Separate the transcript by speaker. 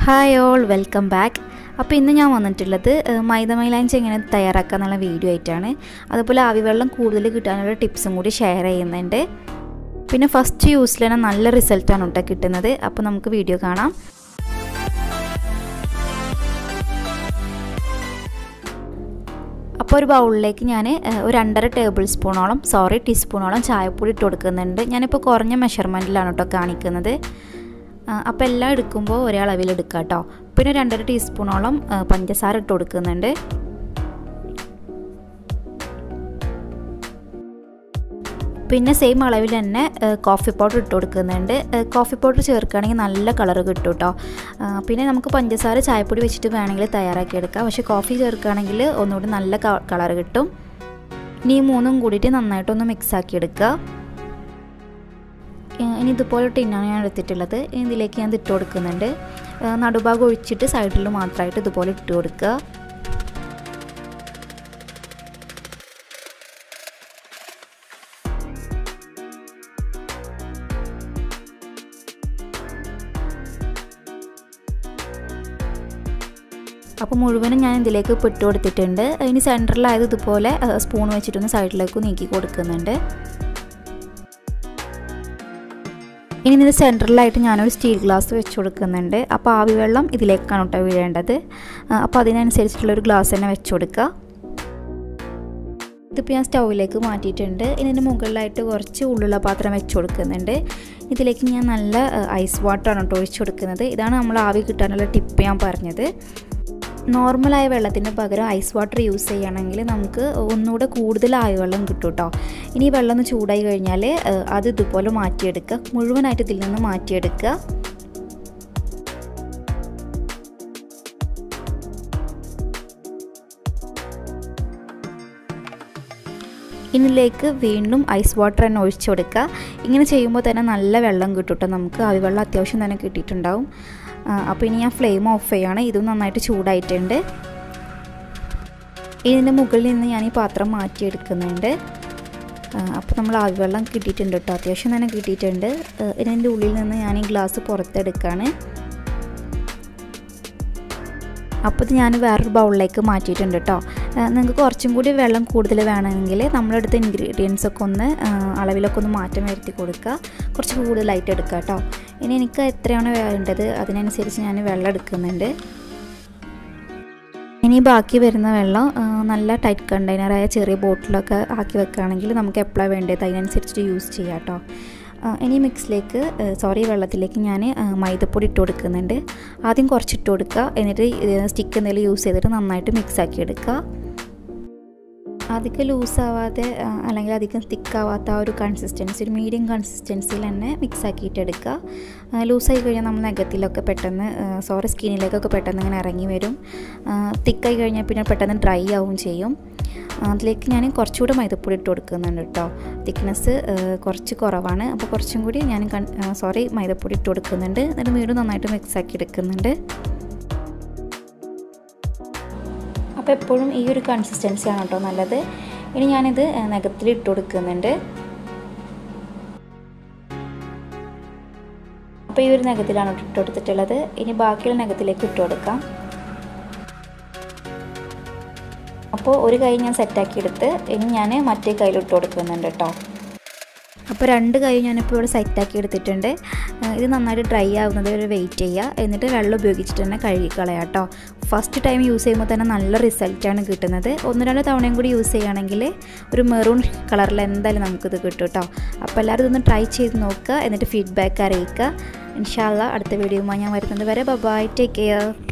Speaker 1: hi all welcome back അപ്പോൾ ഇന്ന് ഞാൻ വന്നിട്ടുള്ളത് ഏഹ്, മൈദ മൈലാഞ്ചി എങ്ങനെ തയ്യാറാക്കുക എന്നുള്ള വീഡിയോ ആയിട്ടാണ് അതുപോലെ ആവിവെള്ളം കൂടുതൽ കിട്ടാനുള്ള ടിപ്സും കൂടി ഷെയർ ചെയ്യുന്നുണ്ട് പിന്നെ ഫസ്റ്റ് യൂസിൽ തന്നെ നല്ല റിസൾട്ടാണ് കേട്ടോ കിട്ടുന്നത് അപ്പോൾ നമുക്ക് വീഡിയോ കാണാം അപ്പോൾ ഒരു ബൗളിലേക്ക് ഞാൻ ഒരു രണ്ടര ടേബിൾ സ്പൂണോളം സോറി ടീസ്പൂണോളം ചായപ്പൊടി ഇട്ട് കൊടുക്കുന്നുണ്ട് ഞാനിപ്പോൾ കുറഞ്ഞ മെഷർമെൻറ്റിലാണ് കേട്ടോ കാണിക്കുന്നത് അപ്പോൾ എല്ലാം എടുക്കുമ്പോൾ ഒരേ അളവിൽ എടുക്കുക കേട്ടോ പിന്നെ രണ്ടര ടീസ്പൂണോളം പഞ്ചസാര ഇട്ട് കൊടുക്കുന്നുണ്ട് പിന്നെ സെയിം അളവിൽ തന്നെ കോഫി പൗഡർ ഇട്ട് കൊടുക്കുന്നുണ്ട് കോഫി പൗഡർ ചേർക്കുകയാണെങ്കിൽ നല്ല കളർ കിട്ടും കേട്ടോ പിന്നെ നമുക്ക് പഞ്ചസാര ചായപ്പൊടി വെച്ചിട്ട് വേണമെങ്കിൽ തയ്യാറാക്കി എടുക്കാം പക്ഷേ കോഫി ചേർക്കുകയാണെങ്കിൽ ഒന്നുകൂടി നല്ല കളർ കിട്ടും ഇനി ഈ മൂന്നും കൂടിയിട്ട് നന്നായിട്ടൊന്ന് മിക്സ് ആക്കി എടുക്കുക ഇനി ഇതുപോലെ ടിന്നാണ് ഞാൻ എടുത്തിട്ടുള്ളത് ഇതിലേക്ക് ഞാൻ ഇട്ട് കൊടുക്കുന്നുണ്ട് നടുഭാഗം ഒഴിച്ചിട്ട് സൈഡിൽ മാത്രമായിട്ട് ഇതുപോലെ ഇട്ട് കൊടുക്കുക അപ്പോൾ മുഴുവനും ഞാൻ ഇതിലേക്ക് പെട്ട് കൊടുത്തിട്ടുണ്ട് ഇനി സെൻറ്ററിലായത് ഇതുപോലെ സ്പൂൺ വെച്ചിട്ടൊന്ന് സൈഡിലേക്ക് നീക്കി കൊടുക്കുന്നുണ്ട് ഇനി ഇതിൻ്റെ സെൻറ്ററിലായിട്ട് ഞാനൊരു സ്റ്റീൽ ഗ്ലാസ് വെച്ച് കൊടുക്കുന്നുണ്ട് അപ്പോൾ ആവി വെള്ളം ഇതിലേക്കാണ് കേട്ടോ വീഴേണ്ടത് അപ്പോൾ അതിനനുസരിച്ചിട്ടുള്ളൊരു ഗ്ലാസ് തന്നെ വെച്ച് കൊടുക്കുക ഇതിപ്പോൾ ഞാൻ സ്റ്റൗവിലേക്ക് മാറ്റിയിട്ടുണ്ട് ഇതിൻ്റെ മുകളിലായിട്ട് കുറച്ച് ഉള്ളുള്ള പാത്രം വെച്ച് കൊടുക്കുന്നുണ്ട് ഇതിലേക്ക് ഞാൻ നല്ല ഐസ് വാട്ടറാണ് കേട്ടോ ഒഴിച്ച് കൊടുക്കുന്നത് ഇതാണ് നമ്മൾ ആവി കിട്ടാനുള്ള ടിപ്പ് ഞാൻ പറഞ്ഞത് നോർമലായ വെള്ളത്തിന് പകരം ഐസ് വാട്ടർ യൂസ് ചെയ്യുകയാണെങ്കിൽ നമുക്ക് ഒന്നുകൂടെ കൂടുതൽ ആയ വെള്ളം കിട്ടും കേട്ടോ ഇനി വെള്ളം ഒന്ന് ചൂടായി കഴിഞ്ഞാൽ അത് ഇതുപോലെ മാറ്റിയെടുക്കുക മുഴുവനായിട്ട് ഇതിൽ നിന്ന് മാറ്റിയെടുക്കുക ഇതിലേക്ക് വീണ്ടും ഐസ് വാട്ടർ തന്നെ ഒഴിച്ചു കൊടുക്കുക ഇങ്ങനെ ചെയ്യുമ്പോൾ തന്നെ നല്ല വെള്ളം കിട്ടും കേട്ടോ നമുക്ക് ആവി വെള്ളം അത്യാവശ്യം തന്നെ കിട്ടിയിട്ടുണ്ടാവും അപ്പോൾ ഇനി ഞാൻ ഫ്ലെയിം ഓഫ് ചെയ്യാണ് ഇതും നന്നായിട്ട് ചൂടായിട്ടുണ്ട് ഇതിൻ്റെ മുകളിൽ നിന്ന് ഞാൻ ഈ പാത്രം മാറ്റിയെടുക്കുന്നുണ്ട് അപ്പോൾ നമ്മൾ ആവി വെള്ളം കിട്ടിയിട്ടുണ്ട് കേട്ടോ അത്യാവശ്യം തന്നെ കിട്ടിയിട്ടുണ്ട് ഇതിൻ്റെ ഉള്ളിൽ നിന്ന് ഞാൻ ഈ ഗ്ലാസ് പുറത്തെടുക്കുകയാണ് അപ്പോൾ ഇത് ഞാൻ വേറൊരു ബൗളിലേക്ക് മാറ്റിയിട്ടുണ്ട് കേട്ടോ നിങ്ങൾക്ക് കുറച്ചും കൂടി വെള്ളം കൂടുതൽ വേണമെങ്കിൽ നമ്മളെടുത്ത ഇൻഗ്രീഡിയൻസ് ഒക്കെ ഒന്ന് അളവിലൊക്കെ ഒന്ന് മാറ്റം വരുത്തി കൊടുക്കുക കുറച്ച് കൂടുതലായിട്ട് എടുക്കുക കേട്ടോ ഇനി എനിക്ക് എത്രയാണ് വേണ്ടത് അതിനനുസരിച്ച് ഞാൻ വെള്ളം എടുക്കുന്നുണ്ട് ഇനി ബാക്കി വരുന്ന വെള്ളം നല്ല ടൈറ്റ് കണ്ടെയ്നറായ ചെറിയ ബോട്ടിലൊക്കെ ആക്കി വെക്കുകയാണെങ്കിൽ നമുക്ക് എപ്പോഴാണ് വേണ്ടത് അതിനനുസരിച്ചിട്ട് യൂസ് ചെയ്യാം കേട്ടോ ഇനി മിക്സിലേക്ക് സോറി വെള്ളത്തിലേക്ക് ഞാൻ മൈദപ്പൊടി ഇട്ട് കൊടുക്കുന്നുണ്ട് ആദ്യം കുറച്ച് ഇട്ട് കൊടുക്കുക എന്നിട്ട് സ്റ്റിക്ക് എന്തെങ്കിലും യൂസ് ചെയ്തിട്ട് നന്നായിട്ട് മിക്സ് ആക്കി എടുക്കുക അധികം ലൂസാവാതെ അല്ലെങ്കിൽ അധികം തിക്കാവാത്ത ആ ഒരു കൺസിസ്റ്റൻസി ഒരു മീഡിയം കൺസിസ്റ്റൻസിയിൽ തന്നെ മിക്സ് ആക്കിയിട്ട് എടുക്കുക ലൂസായി കഴിഞ്ഞാൽ നമ്മൾ നഖത്തിലൊക്കെ പെട്ടെന്ന് സോറി സ്കിന്നിലേക്കൊക്കെ പെട്ടെന്ന് ഇങ്ങനെ ഇറങ്ങി വരും തിക്കായി കഴിഞ്ഞാൽ പിന്നെ പെട്ടെന്ന് ഡ്രൈ ആവും ചെയ്യും അതിലേക്ക് ഞാൻ കുറച്ചുകൂടെ മൈദപ്പൊടി ഇട്ട് കൊടുക്കുന്നുണ്ട് കേട്ടോ തിക്നെസ് കുറച്ച് കുറവാണ് അപ്പോൾ കുറച്ചും കൂടി ഞാൻ സോറി മൈദപ്പൊടി ഇട്ട് കൊടുക്കുന്നുണ്ട് എന്നിട്ട് വീണ്ടും നന്നായിട്ട് മിക്സ് ആക്കി എടുക്കുന്നുണ്ട് അപ്പോൾ എപ്പോഴും ഈ ഒരു കൺസിസ്റ്റൻസിയാണ് കേട്ടോ നല്ലത് ഇനി ഞാനിത് നഖത്തിൽ ഇട്ട് കൊടുക്കുന്നുണ്ട് അപ്പോൾ ഈ ഒരു നഖത്തിലാണ് ഇട്ട് കൊടുത്തിട്ടുള്ളത് ഇനി ബാക്കിയുള്ള നഖത്തിലേക്ക് ഇട്ട് കൊടുക്കാം അപ്പോൾ ഒരു കൈ ഞാൻ സെറ്റാക്കി എടുത്ത് ഇനി ഞാൻ മറ്റേ കയ്യിൽ ഇട്ട് കൊടുക്കുന്നുണ്ട് കേട്ടോ അപ്പോൾ രണ്ട് കൈ ഞാനിപ്പോൾ ഇവിടെ സെറ്റാക്കി എടുത്തിട്ടുണ്ട് ഇത് നന്നായിട്ട് ഡ്രൈ ആവുന്നത് വരെ വെയിറ്റ് ചെയ്യുക എന്നിട്ട് വെള്ളം ഉപയോഗിച്ചിട്ട് തന്നെ കഴുകി കളയാം കേട്ടോ ഫസ്റ്റ് ടൈം യൂസ് ചെയ്യുമ്പോൾ തന്നെ നല്ല റിസൾട്ടാണ് കിട്ടുന്നത് ഒന്ന് രണ്ട് തവണയും കൂടി യൂസ് ചെയ്യുകയാണെങ്കിൽ ഒരു മെറൂൺ കളറിൽ എന്തായാലും നമുക്കിത് കിട്ടും കേട്ടോ അപ്പോൾ എല്ലാവരും ഇതൊന്ന് ട്രൈ ചെയ്ത് നോക്കുക എന്നിട്ട് ഫീഡ്ബാക്ക് അറിയിക്കുക ഇൻഷാല്ല അടുത്ത വീഡിയോയുമായി ഞാൻ വരുന്നത് വരെ ബൈ ടേക്ക് കെയർ